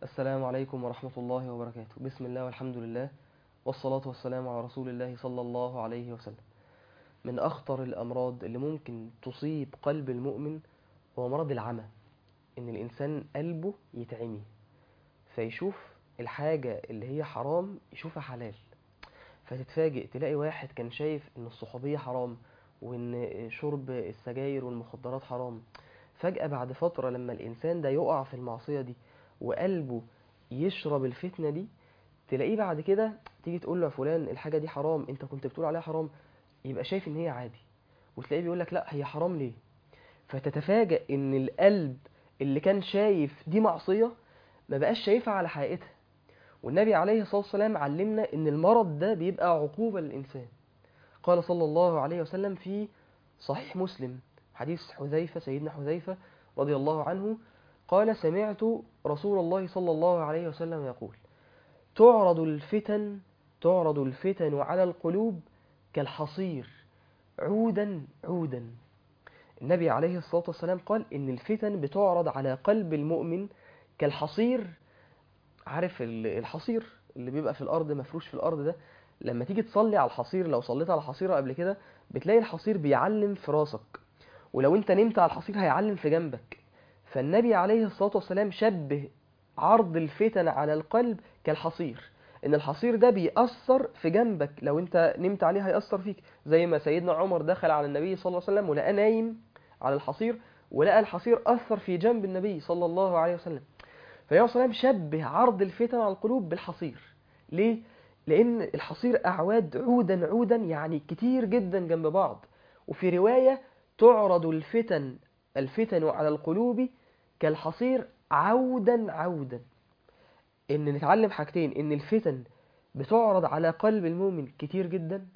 السلام عليكم ورحمة الله وبركاته بسم الله والحمد لله والصلاة والسلام على رسول الله صلى الله عليه وسلم من أخطر الأمراض اللي ممكن تصيب قلب المؤمن هو مرض العمى إن الإنسان قلبه يتعمي فيشوف الحاجة اللي هي حرام يشوفها حلال فتتفاجئ تلاقي واحد كان شايف إن الصحوبية حرام وإن شرب السجاير والمخدرات حرام فجأة بعد فترة لما الإنسان ده يقع في المعصية دي وقلبه يشرب الفتنة دي تلاقيه بعد كده تيجي تقول له يا فلان الحاجة دي حرام انت كنت بتقول عليها حرام يبقى شايف ان هي عادي وتلاقيه بيقول لك لا هي حرام ليه فتتفاجأ ان القلب اللي كان شايف دي معصية ما بقاش شايفها على حقيقتها والنبي عليه الصلاة والسلام علمنا ان المرض ده بيبقى عقوبة للإنسان قال صلى الله عليه وسلم في صحيح مسلم حديث حذيفة سيدنا حذيفة رضي الله عنه قال سمعت رسول الله صلى الله عليه وسلم يقول تعرض الفتن تعرض الفتن على القلوب كالحصير عودا عودا النبي عليه الصلاة والسلام قال إن الفتن بتعرض على قلب المؤمن كالحصير عارف الحصير اللي بيبقى في الأرض مفروش في الأرض ده لما تيجي تصلي على الحصير لو صليت على حصيرة قبل كده بتلاقي الحصير بيعلم في راسك ولو انت نمت على الحصير هيعلم في جنبك فالنبي عليه الصلاة والسلام شبه عرض الفتن على القلب كالحصير ان الحصير ده بيأثر في جنبك لو انت نمت عليه هيأثر فيك زي ما سيدنا عمر دخل على النبي صلى الله عليه وسلم ولقى نايم على الحصير ولقى الحصير أثر في جنب النبي صلى الله عليه وسلم فالنبي صلى الله عليه وسلم شبه عرض الفتن على القلوب بالحصير ليه؟ لأن الحصير أعواد عودا عودا يعني كتير جدا جنب بعض وفي رواية تعرض الفتن الفتن على القلوب كالحصير عودا عودا ان نتعلم حاجتين ان الفتن بتعرض على قلب المؤمن كتير جدا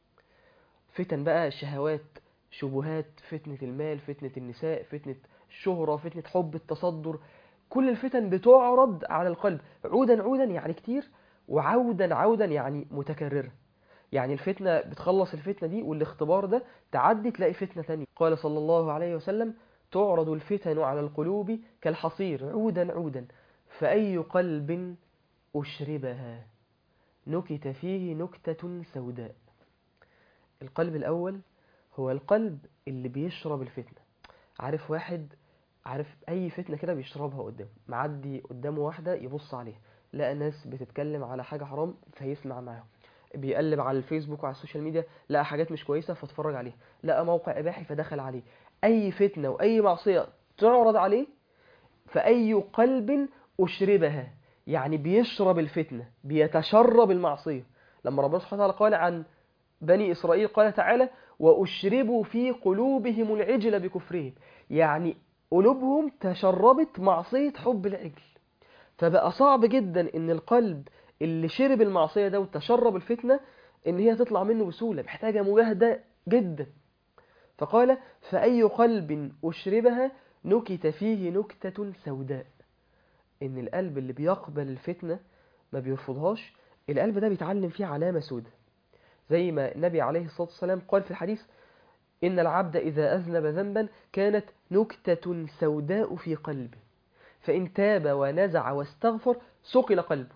فتن بقى شهوات شبهات فتنة المال فتنة النساء فتنة الشهرة فتنة حب التصدر كل الفتن بتعرض على القلب عودا عودا يعني كتير وعودا عودا يعني متكررة يعني الفتنة بتخلص الفتنة دي والاختبار ده تعدي تلاقي فتنة تانية قال صلى الله عليه وسلم تعرض الفتن على القلوب كالحصير عودا عودا فأي قلب أشربها نكت فيه نكتة سوداء القلب الأول هو القلب اللي بيشرب الفتنة عارف واحد عارف أي فتنة كده بيشربها قدامه معدي قدامه واحدة يبص عليها لقى ناس بتتكلم على حاجة حرام فيسمع معاهم بيقلب على الفيسبوك وعلى السوشيال ميديا لقى حاجات مش كويسة فاتفرج عليها لقى موقع إباحي فدخل عليه أي فتنة وأي معصية تعرض عليه فأي قلب أشربها يعني بيشرب الفتنة بيتشرب المعصية لما ربنا سبحانه وتعالى قال عن بني إسرائيل قال تعالى وأشربوا في قلوبهم العجل بكفرهم يعني قلوبهم تشربت معصية حب العجل فبقى صعب جدا ان القلب اللي شرب المعصية ده وتشرب الفتنة ان هي تطلع منه بسهولة محتاجة مجاهدة جدا فقال فأي قلب أشربها نكت فيه نكتة سوداء ان القلب اللي بيقبل الفتنة ما بيرفضهاش القلب ده بيتعلم فيه علامة سوداء زي ما النبي عليه الصلاة والسلام قال في الحديث إن العبد إذا أذنب ذنبا كانت نكتة سوداء في قلبه فإن تاب ونزع واستغفر سقل قلبه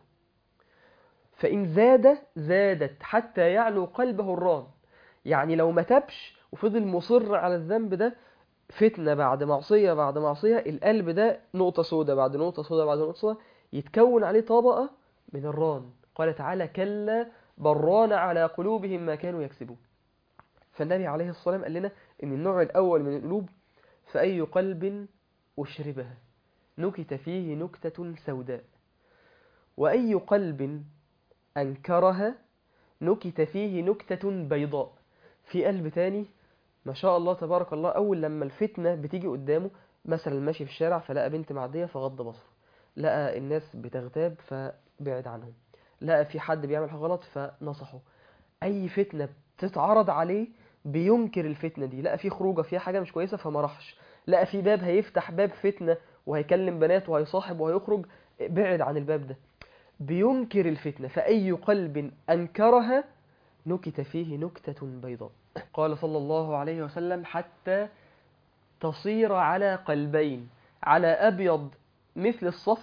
فإن زاد زادت حتى يعلو قلبه الران يعني لو ما تبش وفضل مصر على الذنب ده فتنة بعد معصية بعد معصية القلب ده نقطة سوداء بعد نقطة سوداء بعد نقطة سوداء يتكون عليه طبقة من الران قال تعالى كلا بران على قلوبهم ما كانوا يكسبون فالنبي عليه الصلاة والسلام قال لنا إن النوع الأول من القلوب فأي قلب أشربها نكت فيه نكتة سوداء وأي قلب أنكرها نكت فيه نكتة بيضاء في قلب تاني ما شاء الله تبارك الله أول لما الفتنة بتيجي قدامه مثلا ماشي في الشارع فلقى بنت معدية فغض بصره لقى الناس بتغتاب فبعد عنهم لقى في حد بيعمل حاجة غلط فنصحه أي فتنة بتتعرض عليه بينكر الفتنة دي لقى في خروجه فيها حاجة مش كويسة فما راحش لقى في باب هيفتح باب فتنة وهيكلم بنات وهيصاحب وهيخرج بعد عن الباب ده بينكر الفتنة فأي قلب أنكرها نكت فيه نكتة بيضاء قال صلى الله عليه وسلم حتى تصير على قلبين على أبيض مثل الصفا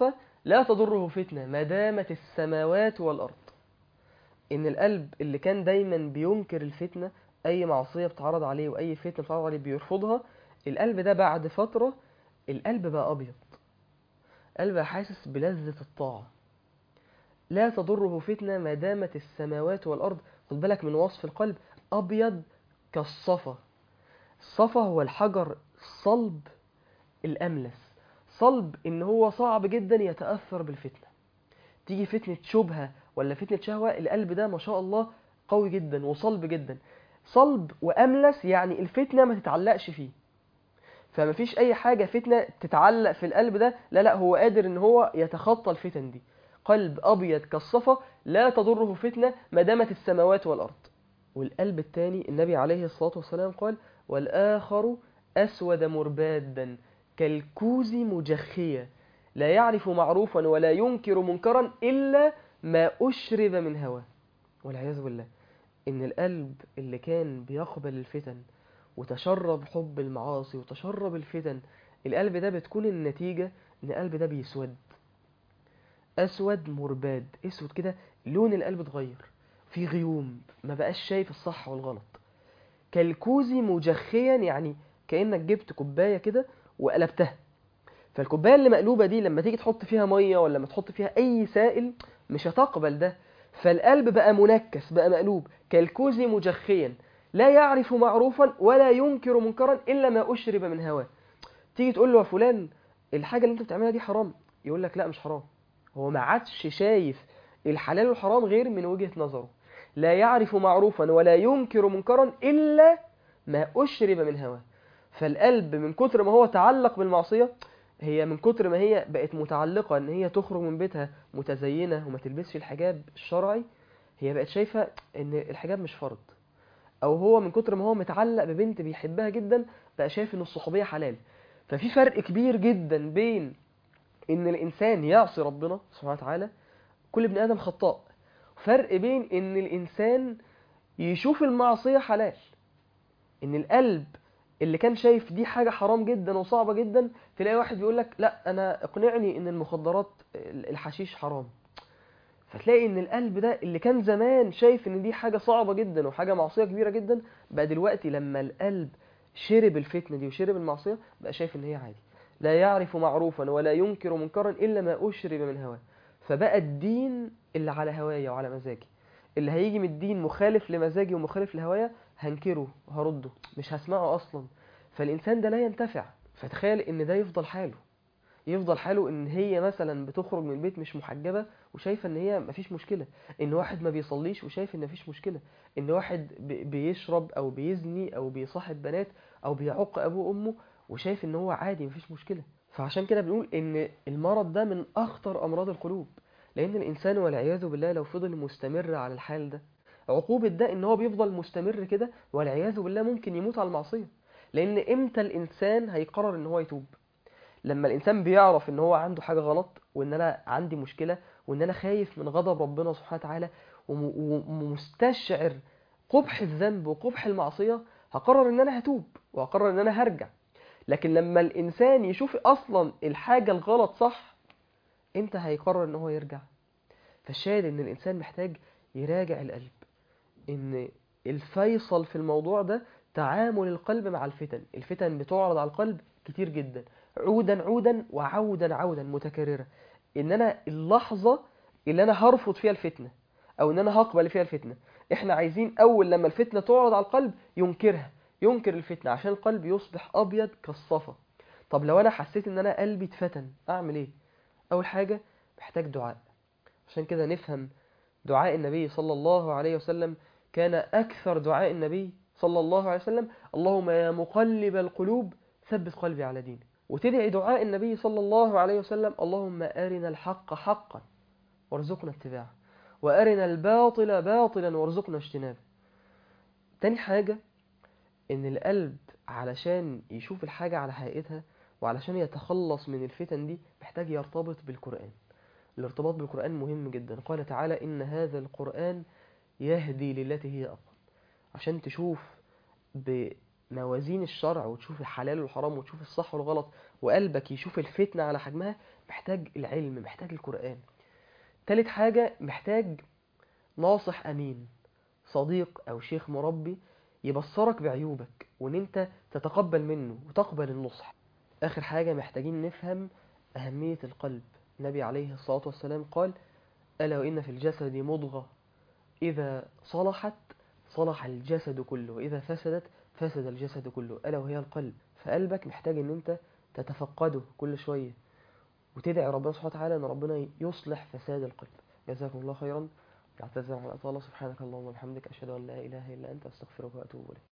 لا تضره فتنة ما دامت السماوات والأرض إن القلب اللي كان دايما بينكر الفتنة أي معصية بتعرض عليه وأي فتنة بتعرض عليه بيرفضها القلب ده بعد فترة القلب بقى أبيض قلب بقى حاسس بلذة الطاعة لا تضره فتنة ما دامت السماوات والأرض خد بالك من وصف القلب أبيض كالصفا الصفا هو الحجر الصلب الأملس صلب إن هو صعب جدا يتأثر بالفتنة تيجي فتنة شبهة ولا فتنة شهوة القلب ده ما شاء الله قوي جدا وصلب جدا صلب وأملس يعني الفتنة ما تتعلقش فيه فما فيش أي حاجة فتنة تتعلق في القلب ده لا لا هو قادر إن هو يتخطى الفتن دي قلب أبيض كالصفا لا تضره فتنة ما دامت السماوات والأرض والقلب الثاني النبي عليه الصلاة والسلام قال والآخر أسود مربادا كالكوز مجخية لا يعرف معروفا ولا ينكر منكرا إلا ما أشرب من هواه والعياذ بالله إن القلب اللي كان بيقبل الفتن وتشرب حب المعاصي وتشرب الفتن القلب ده بتكون النتيجة إن القلب ده بيسود أسود مرباد أسود كده لون القلب اتغير في غيوم ما بقاش شايف الصح والغلط كالكوز مجخيا يعني كأنك جبت كوباية كده وقلبتها فالكوباية اللي مقلوبة دي لما تيجي تحط فيها مية ولا لما تحط فيها أي سائل مش هتقبل ده فالقلب بقى منكس بقى مقلوب كالكوز مجخيا لا يعرف معروفا ولا ينكر منكرا إلا ما أشرب من هواه تيجي تقول له يا فلان الحاجة اللي انت بتعملها دي حرام يقول لك لا مش حرام هو ما عادش شايف الحلال والحرام غير من وجهة نظره لا يعرف معروفا ولا ينكر منكرا إلا ما أشرب من هواه فالقلب من كتر ما هو تعلق بالمعصية هي من كتر ما هي بقت متعلقة ان هي تخرج من بيتها متزينة وما تلبسش الحجاب الشرعي هي بقت شايفة ان الحجاب مش فرض او هو من كتر ما هو متعلق ببنت بيحبها جدا بقى شايف ان الصحوبية حلال ففي فرق كبير جدا بين ان الانسان يعصي ربنا سبحانه وتعالى كل ابن ادم خطاء فرق بين ان الانسان يشوف المعصية حلال ان القلب اللي كان شايف دي حاجة حرام جدا وصعبة جدا تلاقي واحد بيقول لك لا انا اقنعني ان المخدرات الحشيش حرام فتلاقي ان القلب ده اللي كان زمان شايف ان دي حاجة صعبة جدا وحاجة معصية كبيرة جدا بقى دلوقتي لما القلب شرب الفتنة دي وشرب المعصية بقى شايف ان هي عادي لا يعرف معروفا ولا ينكر منكرا الا ما اشرب من هواه فبقى الدين اللي على هوايا وعلى مزاجي اللي هيجي من الدين مخالف لمزاجي ومخالف لهوايا هنكره هرده مش هسمعه اصلا فالانسان ده لا ينتفع فتخيل ان ده يفضل حاله يفضل حاله ان هي مثلا بتخرج من البيت مش محجبه وشايفه ان هي مفيش مشكله ان واحد ما بيصليش وشايف ان مفيش مشكله ان واحد بيشرب او بيزني او بيصاحب بنات او بيعق ابوه وامه وشايف ان هو عادي مفيش مشكله فعشان كده بنقول ان المرض ده من اخطر امراض القلوب لان الانسان والعياذ بالله لو فضل مستمر على الحال ده عقوبة ده ان هو بيفضل مستمر كده والعياذ بالله ممكن يموت على المعصية لان امتى الانسان هيقرر ان هو يتوب لما الانسان بيعرف ان هو عنده حاجة غلط وان انا عندي مشكلة وان انا خايف من غضب ربنا سبحانه وتعالى ومستشعر قبح الذنب وقبح المعصية هقرر ان انا هتوب وهقرر ان انا هرجع لكن لما الانسان يشوف اصلا الحاجة الغلط صح امتى هيقرر ان هو يرجع فالشاهد ان الانسان محتاج يراجع القلب ان الفيصل في الموضوع ده تعامل القلب مع الفتن الفتن بتعرض على القلب كتير جدا عودا عودا وعودا عودا متكررة ان انا اللحظة اللي انا هرفض فيها الفتنة او ان انا هقبل فيها الفتنة احنا عايزين اول لما الفتنة تعرض على القلب ينكرها ينكر الفتنة عشان القلب يصبح ابيض كالصفا طب لو انا حسيت ان انا قلبي اتفتن اعمل ايه اول حاجة محتاج دعاء عشان كده نفهم دعاء النبي صلى الله عليه وسلم كان أكثر دعاء النبي صلى الله عليه وسلم اللهم يا مقلب القلوب ثبت قلبي على دينك وتدعي دعاء النبي صلى الله عليه وسلم اللهم أرنا الحق حقا وارزقنا اتباعه وأرنا الباطل باطلا وارزقنا اجتنابه تاني حاجة إن القلب علشان يشوف الحاجة على حقيقتها وعلشان يتخلص من الفتن دي محتاج يرتبط بالقرآن الارتباط بالقرآن مهم جدا قال تعالى إن هذا القرآن يهدي للتي هي أقوم عشان تشوف موازين الشرع وتشوف الحلال والحرام وتشوف الصح والغلط وقلبك يشوف الفتنة على حجمها محتاج العلم محتاج القرآن تالت حاجة محتاج ناصح أمين صديق أو شيخ مربي يبصرك بعيوبك وإن أنت تتقبل منه وتقبل النصح آخر حاجة محتاجين نفهم أهمية القلب النبي عليه الصلاة والسلام قال ألا وإن في الجسد مضغة إذا صلحت صلح الجسد كله وإذا فسدت فسد الجسد كله ألا وهي القلب فقلبك محتاج إن أنت تتفقده كل شوية وتدعي ربنا سبحانه وتعالى أن ربنا يصلح فساد القلب جزاكم الله خيرا اعتذر عن الأطالة سبحانك اللهم وبحمدك أشهد أن لا إله إلا أنت أستغفرك وأتوب إليك